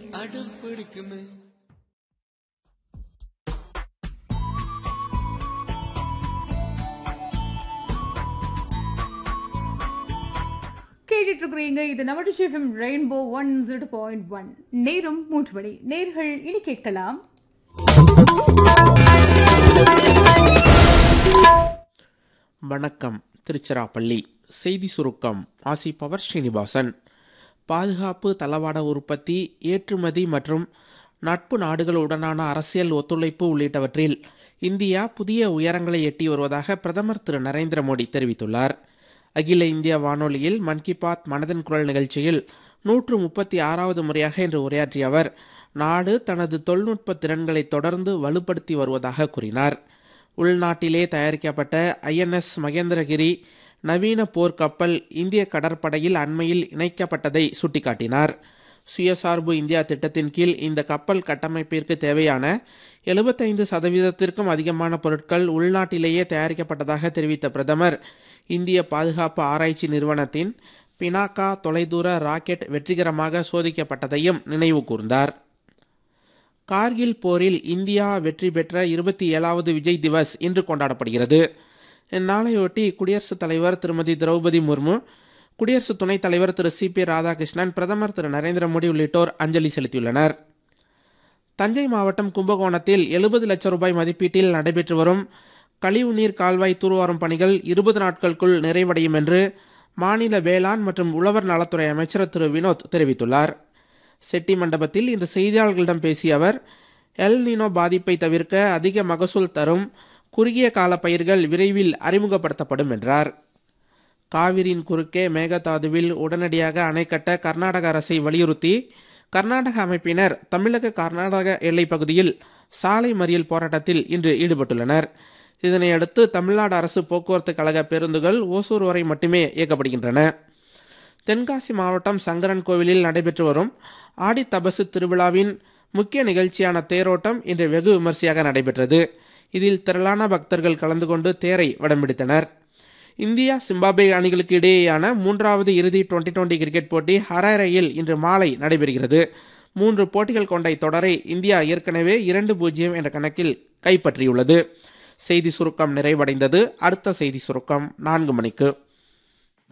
அடம் பிடிக்குமே கேட்டுட்டு இருக்கிறீங்க இது நம்ம FM rainbow one zero point one நேரம் மூன்று மணி நேர்கள் இனி கேட்கலாம் வணக்கம் திருச்சிராப்பள்ளி செய்தி சுருக்கம் வாசிப்பவர் ஸ்ரீனிவாசன் பாதுகாப்பு தளவாட உற்பத்தி ஏற்றுமதி மற்றும் நட்பு நாடுகளுடனான அரசியல் ஒத்துழைப்பு உள்ளிட்டவற்றில் இந்தியா புதிய உயரங்களை எட்டி வருவதாக பிரதமர் திரு நரேந்திர மோடி தெரிவித்துள்ளார் அகில இந்திய வானொலியில் மன் கி பாத் மனதின் குரல் நிகழ்ச்சியில் நூற்று முப்பத்தி ஆறாவது முறையாக இன்று உரையாற்றிய அவர் நாடு தனது தொழில்நுட்ப திறன்களை தொடர்ந்து வலுப்படுத்தி வருவதாக கூறினார் உள்நாட்டிலே தயாரிக்கப்பட்ட ஐஎன்எஸ் மகேந்திரகிரி நவீன போர் கப்பல் இந்திய கடற்படையில் அண்மையில் இணைக்கப்பட்டதை சுட்டிக்காட்டினார் சுயசார்பு இந்தியா திட்டத்தின் கீழ் இந்த கப்பல் கட்டமைப்பிற்கு தேவையான எழுபத்தைந்து சதவீதத்திற்கும் அதிகமான பொருட்கள் உள்நாட்டிலேயே தயாரிக்கப்பட்டதாக தெரிவித்த பிரதமர் இந்திய பாதுகாப்பு ஆராய்ச்சி நிறுவனத்தின் பினாக்கா தொலைதூர ராக்கெட் வெற்றிகரமாக சோதிக்கப்பட்டதையும் நினைவு கூர்ந்தார் கார்கில் போரில் இந்தியா வெற்றி பெற்ற இருபத்தி ஏழாவது விஜய் திவஸ் இன்று கொண்டாடப்படுகிறது இந்நாளையொட்டி குடியரசுத் தலைவர் திருமதி திரௌபதி முர்மு குடியரசு துணைத் தலைவர் திரு சி பி ராதாகிருஷ்ணன் பிரதமர் திரு நரேந்திர மோடி உள்ளிட்டோர் அஞ்சலி செலுத்தியுள்ளனர் தஞ்சை மாவட்டம் கும்பகோணத்தில் எழுபது லட்சம் ரூபாய் மதிப்பீட்டில் நடைபெற்று வரும் கழிவுநீர் கால்வாய் தூர்வாரும் பணிகள் இருபது நாட்களுக்குள் நிறைவடையும் என்று மாநில வேளாண் மற்றும் உழவர் நலத்துறை அமைச்சர் திரு வினோத் தெரிவித்துள்ளார் செட்டி மண்டபத்தில் இன்று செய்தியாளர்களிடம் பேசிய அவர் எல் நீனோ பாதிப்பை தவிர்க்க அதிக மகசூல் தரும் குறுகிய கால பயிர்கள் விரைவில் அறிமுகப்படுத்தப்படும் என்றார் காவிரியின் குறுக்கே மேகதாதுவில் உடனடியாக அணை கட்ட கர்நாடக அரசை வலியுறுத்தி கர்நாடக அமைப்பினர் தமிழக கர்நாடக எல்லைப் பகுதியில் சாலை மறியல் போராட்டத்தில் இன்று ஈடுபட்டுள்ளனர் இதனையடுத்து தமிழ்நாடு அரசு போக்குவரத்து கழக பேருந்துகள் ஓசூர் வரை மட்டுமே இயக்கப்படுகின்றன தென்காசி மாவட்டம் சங்கரன் கோவிலில் நடைபெற்று வரும் ஆடி தபசு திருவிழாவின் முக்கிய நிகழ்ச்சியான தேரோட்டம் இன்று வெகு விமர்சையாக நடைபெற்றது இதில் திரளான பக்தர்கள் கலந்து கொண்டு தேரை வடம்பிடித்தனர் இந்தியா சிம்பாப்வே அணிகளுக்கு இடையேயான மூன்றாவது இறுதி டுவெண்டி டுவெண்டி கிரிக்கெட் போட்டி ஹராரையில் இன்று மாலை நடைபெறுகிறது மூன்று போட்டிகள் கொண்ட இத்தொடரை இந்தியா ஏற்கனவே இரண்டு பூஜ்ஜியம் என்ற கணக்கில் கைப்பற்றியுள்ளது செய்தி சுருக்கம் நிறைவடைந்தது அடுத்த செய்தி சுருக்கம் நான்கு மணிக்கு